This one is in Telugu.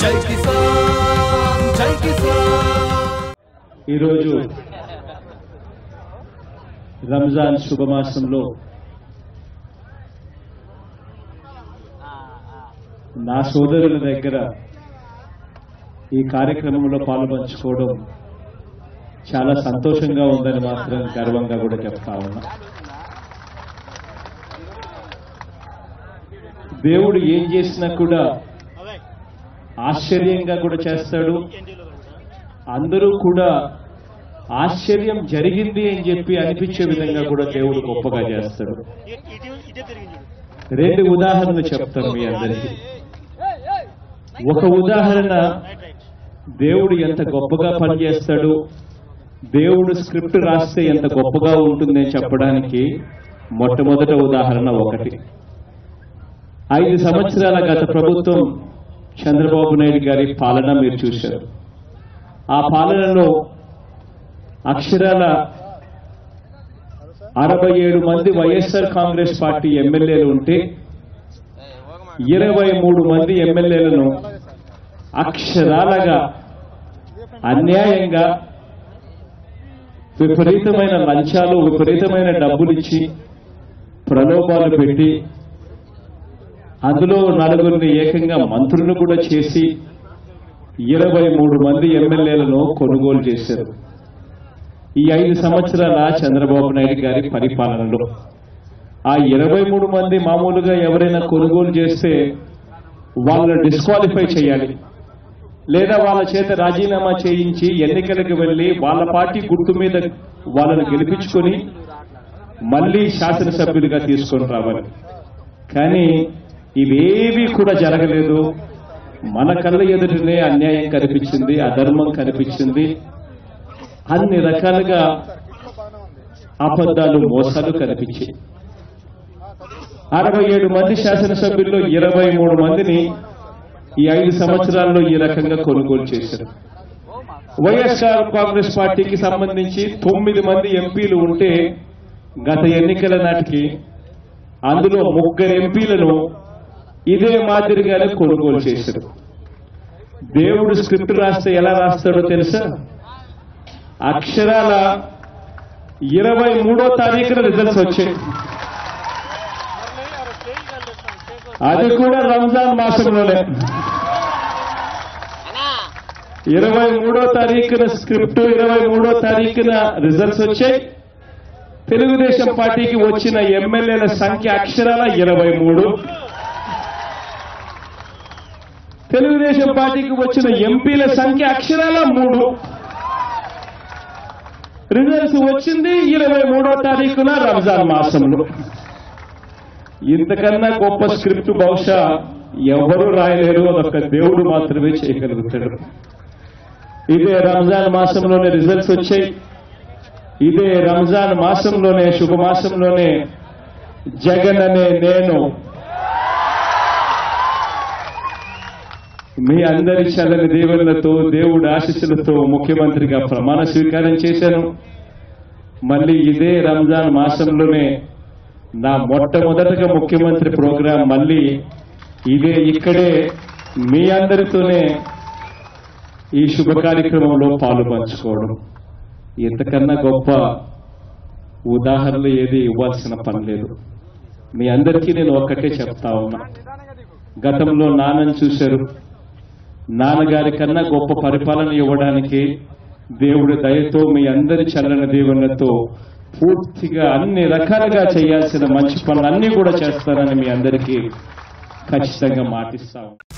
జై కిసాన్ జై కిసాన్ ఈరోజు రంజాన్ శుభమాసంలో నా సోదరుల దగ్గర ఈ కార్యక్రమంలో పాల్పంచుకోవడం చాలా సంతోషంగా ఉందని మాత్రం గర్వంగా కూడా చెప్తా ఉన్నా దేవుడు ఏం చేసినా కూడా ఆశ్చర్యంగా కూడా చేస్తాడు అందరూ కూడా ఆశ్చర్యం జరిగింది అని చెప్పి అనిపించే విధంగా కూడా దేవుడు గొప్పగా చేస్తాడు రెండు ఉదాహరణలు చెప్తాను మీ అందరికీ ఒక ఉదాహరణ దేవుడు ఎంత గొప్పగా పనిచేస్తాడు దేవుడు స్క్రిప్ట్ రాస్తే ఎంత గొప్పగా ఉంటుందని చెప్పడానికి మొట్టమొదట ఉదాహరణ ఒకటి ఐదు సంవత్సరాల గత ప్రభుత్వం చంద్రబాబు నాయుడు గారి పాలన మీరు చూశారు ఆ పాలనలో అక్షరాల అరవై ఏడు మంది వైఎస్ఆర్ కాంగ్రెస్ పార్టీ ఎమ్మెల్యేలు ఉంటే ఇరవై మూడు మంది ఎమ్మెల్యేలను అక్షరాలగా అన్యాయంగా విపరీతమైన లంచాలు విపరీతమైన డబ్బులు ఇచ్చి ప్రలోభాలు పెట్టి అందులో నలుగురిని ఏకంగా మంత్రులు కూడా చేసి ఇరవై మూడు మంది ఎమ్మెల్యేలను కొనుగోలు చేశారు ఈ ఐదు సంవత్సరాల చంద్రబాబు నాయుడు గారి పరిపాలనలో ఆ ఇరవై మూడు మంది మామూలుగా ఎవరైనా కొనుగోలు చేస్తే వాళ్ళని డిస్క్వాలిఫై చేయాలి లేదా వాళ్ళ చేత రాజీనామా చేయించి ఎన్నికలకు వెళ్లి వాళ్ళ పార్టీ గుర్తు మీద వాళ్ళని గెలిపించుకొని మళ్ళీ శాసనసభ్యులుగా తీసుకొని రావాలి కానీ ఇవేవి కూడా జరగలేదు మన కళ్ళ ఎదుటనే అన్యాయం కనిపించింది అధర్మం కనిపించింది అన్ని రకాలుగా అబద్ధాలు మోసాలు కనిపించాయి అరవై ఏడు మంది శాసనసభ్యుల్లో ఇరవై మూడు మందిని ఈ ఐదు సంవత్సరాల్లో ఈ రకంగా కొనుగోలు చేశారు వైఎస్ఆర్ కాంగ్రెస్ పార్టీకి సంబంధించి తొమ్మిది మంది ఎంపీలు ఉంటే గత ఎన్నికల నాటికి అందులో ముగ్గురు ఎంపీలను ఇదే మాదిరిగానే కొనుగోలు చేశారు దేవుడు స్క్రిప్ట్ రాస్తే ఎలా రాస్తాడో తెలుసా అక్షరాల ఇరవై మూడో తారీఖున రిజల్ట్స్ వచ్చాయి అది కూడా రంజాన్ మాసంలోనే ఇరవై మూడో తారీఖున స్క్రిప్ట్ ఇరవై మూడో తారీఖున రిజల్ట్స్ వచ్చాయి తెలుగుదేశం పార్టీకి వచ్చిన ఎమ్మెల్యేల సంఖ్య అక్షరాల ఇరవై మూడు తెలుగుదేశం పార్టీకి వచ్చిన ఎంపీల సంఖ్య అక్షరాల మూడు రిజల్ట్స్ వచ్చింది ఇరవై మూడో తారీఖున రంజాన్ మాసంలో ఇంతకన్నా గొప్ప స్క్రిప్ట్ బహుశా ఎవరు రాయలేరు అదొక దేవుడు మాత్రమే చేయగలుగుతాడు ఇదే రంజాన్ మాసంలోనే రిజల్ట్స్ వచ్చాయి ఇదే రంజాన్ మాసంలోనే శుభ మాసంలోనే జగన్ అనే నేను మీ అందరి చల్లని దీవెనలతో దేవుడి ఆశీస్సులతో ముఖ్యమంత్రిగా ప్రమాణ స్వీకారం చేశాను మళ్ళీ ఇదే రంజాన్ మాసంలోనే నా మొట్టమొదటగా ముఖ్యమంత్రి ప్రోగ్రాం మళ్ళీ ఇదే ఇక్కడే మీ అందరితోనే ఈ శుభ కార్యక్రమంలో పాలు పంచుకోవడం ఇంతకన్నా గొప్ప ఉదాహరణలు ఏది ఇవ్వాల్సిన పని లేదు మీ అందరికీ నేను ఒక్కటే చెప్తా ఉన్నా గతంలో నాన్నని చూశారు నాన్నగారి కన్నా గొప్ప పరిపాలన ఇవ్వడానికి దేవుడి దయతో మీ అందరి చల్లని దీవెనలతో పూర్తిగా అన్ని రకాలుగా చేయాల్సిన మంచి పనులన్నీ కూడా చేస్తానని మీ అందరికీ ఖచ్చితంగా మాటిస్తాం